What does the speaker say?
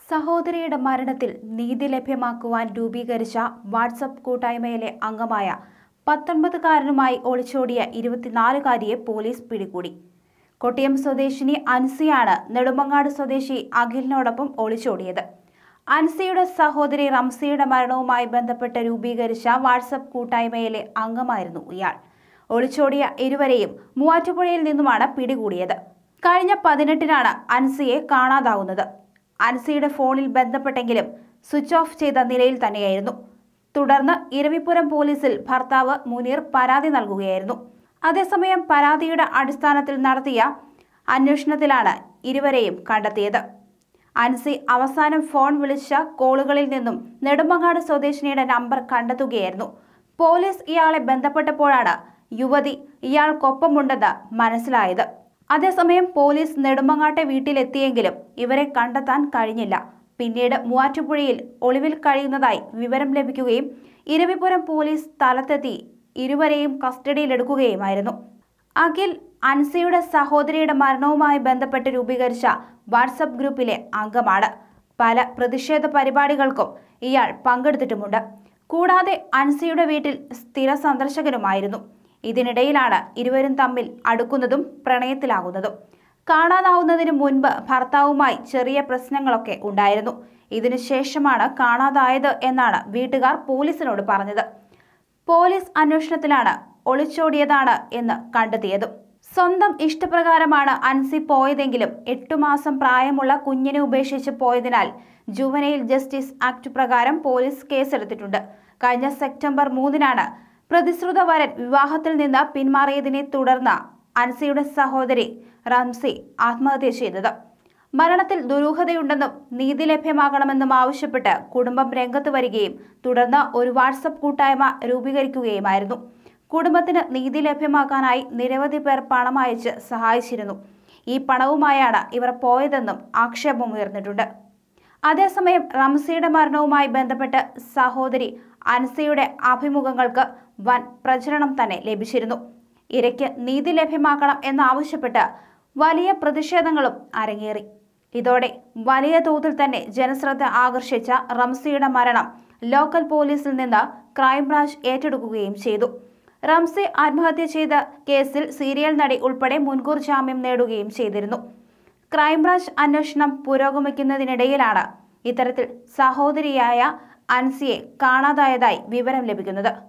സഹോദരിയുടെ മരണത്തിൽ നീതി ലഭ്യമാക്കുവാൻ രൂപീകരിച്ച വാട്സപ്പ് കൂട്ടായ്മയിലെ അംഗമായ പത്തൊൻപതുകാരനുമായി ഒളിച്ചോടിയ ഇരുപത്തിനാലുകാരിയെ പോലീസ് പിടികൂടി കൊട്ടിയം സ്വദേശിനി അൻസിയാണ് നെടുമങ്ങാട് സ്വദേശി അഖിലിനോടൊപ്പം ഒളിച്ചോടിയത് അൻസിയുടെ സഹോദരി റംസിയുടെ മരണവുമായി ബന്ധപ്പെട്ട് രൂപീകരിച്ച വാട്സപ്പ് കൂട്ടായ്മയിലെ അംഗമായിരുന്നു ഇയാൾ ഒളിച്ചോടിയ ഇരുവരെയും മൂവാറ്റുപുഴയിൽ നിന്നുമാണ് പിടികൂടിയത് കഴിഞ്ഞ പതിനെട്ടിനാണ് അൻസിയെ കാണാതാവുന്നത് അൻസിയുടെ ഫോണിൽ ബന്ധപ്പെട്ടെങ്കിലും സ്വിച്ച് ഓഫ് ചെയ്ത നിലയിൽ തന്നെയായിരുന്നു തുടർന്ന് ഇരവിപുരം പോലീസിൽ ഭർത്താവ് മുനീർ പരാതി നൽകുകയായിരുന്നു അതേസമയം പരാതിയുടെ അടിസ്ഥാനത്തിൽ നടത്തിയ അന്വേഷണത്തിലാണ് ഇരുവരെയും കണ്ടെത്തിയത് അൻസി അവസാനം ഫോൺ വിളിച്ച കോളുകളിൽ നിന്നും നെടുമങ്ങാട് സ്വദേശിനിയുടെ നമ്പർ കണ്ടെത്തുകയായിരുന്നു പോലീസ് ഇയാളെ ബന്ധപ്പെട്ടപ്പോഴാണ് യുവതി ഇയാൾക്കൊപ്പമുണ്ടെന്ന് മനസ്സിലായത് അതേസമയം പോലീസ് നെടുമങ്ങാട്ടെ വീട്ടിലെത്തിയെങ്കിലും ഇവരെ കണ്ടെത്താൻ കഴിഞ്ഞില്ല പിന്നീട് മൂവാറ്റുപുഴയിൽ ഒളിവിൽ കഴിയുന്നതായി വിവരം ലഭിക്കുകയും ഇരവിപുരം പോലീസ് സ്ഥലത്തെത്തി ഇരുവരെയും കസ്റ്റഡിയിലെടുക്കുകയുമായിരുന്നു അഖിൽ അൻസിയുടെ സഹോദരിയുടെ മരണവുമായി ബന്ധപ്പെട്ട് രൂപീകരിച്ച വാട്സപ്പ് ഗ്രൂപ്പിലെ അംഗമാണ് പല പ്രതിഷേധ പരിപാടികൾക്കും ഇയാൾ പങ്കെടുത്തിട്ടുമുണ്ട് കൂടാതെ അൻസിയുടെ വീട്ടിൽ സ്ഥിര സന്ദർശകനുമായിരുന്നു ഇതിനിടയിലാണ് ഇരുവരും തമ്മിൽ അടുക്കുന്നതും പ്രണയത്തിലാകുന്നതും കാണാതാവുന്നതിന് മുൻപ് ഭർത്താവുമായി ചെറിയ പ്രശ്നങ്ങളൊക്കെ ഉണ്ടായിരുന്നു ഇതിനുശേഷമാണ് കാണാതായത് എന്നാണ് വീട്ടുകാർ പോലീസിനോട് പറഞ്ഞത് പോലീസ് അന്വേഷണത്തിലാണ് ഒളിച്ചോടിയതാണ് എന്ന് കണ്ടെത്തിയതും സ്വന്തം ഇഷ്ടപ്രകാരമാണ് അൻസി പോയതെങ്കിലും എട്ടു മാസം പ്രായമുള്ള കുഞ്ഞിനെ ഉപേക്ഷിച്ച് പോയതിനാൽ ജുവനൈൽ ജസ്റ്റിസ് ആക്ട് പ്രകാരം പോലീസ് കേസെടുത്തിട്ടുണ്ട് കഴിഞ്ഞ സെപ്റ്റംബർ മൂന്നിനാണ് പ്രതിശ്രുത വരൻ വിവാഹത്തിൽ നിന്ന് പിന്മാറിയതിനെ തുടർന്ന് അൻസിയുടെ സഹോദരി റംസി ആത്മഹത്യ ചെയ്തത് മരണത്തിൽ ദുരൂഹതയുണ്ടെന്നും നീതി ലഭ്യമാകണമെന്നും ആവശ്യപ്പെട്ട് കുടുംബം രംഗത്ത് വരികയും തുടർന്ന് ഒരു വാട്സപ്പ് കൂട്ടായ്മ രൂപീകരിക്കുകയുമായിരുന്നു കുടുംബത്തിന് നീതി ലഭ്യമാക്കാനായി നിരവധി പേർ പണം അയച്ച് സഹായിച്ചിരുന്നു ഈ പണവുമായാണ് ഇവർ പോയതെന്നും ആക്ഷേപം ഉയർന്നിട്ടുണ്ട് അതേസമയം റംസിയുടെ മരണവുമായി ബന്ധപ്പെട്ട് സഹോദരി അൻസിയുടെ അഭിമുഖങ്ങൾക്ക് വൻ പ്രചരണം തന്നെ ലഭിച്ചിരുന്നു ഇരയ്ക്ക് നീതി ലഭ്യമാക്കണം എന്നാവശ്യപ്പെട്ട് വലിയ പ്രതിഷേധങ്ങളും അരങ്ങേറി ഇതോടെ വലിയ തോതിൽ തന്നെ ജനശ്രദ്ധ ആകർഷിച്ച റംസിയുടെ മരണം ലോക്കൽ പോലീസിൽ നിന്ന് ക്രൈംബ്രാഞ്ച് ഏറ്റെടുക്കുകയും ചെയ്തു റംസി ആത്മഹത്യ ചെയ്ത കേസിൽ സീരിയൽ നടി ഉൾപ്പെടെ മുൻകൂർ ജാമ്യം നേടുകയും ചെയ്തിരുന്നു ക്രൈംബ്രാഞ്ച് അന്വേഷണം പുരോഗമിക്കുന്നതിനിടയിലാണ് ഇത്തരത്തിൽ സഹോദരിയായ അൻസിയെ കാണാതായതായി വിവരം ലഭിക്കുന്നത്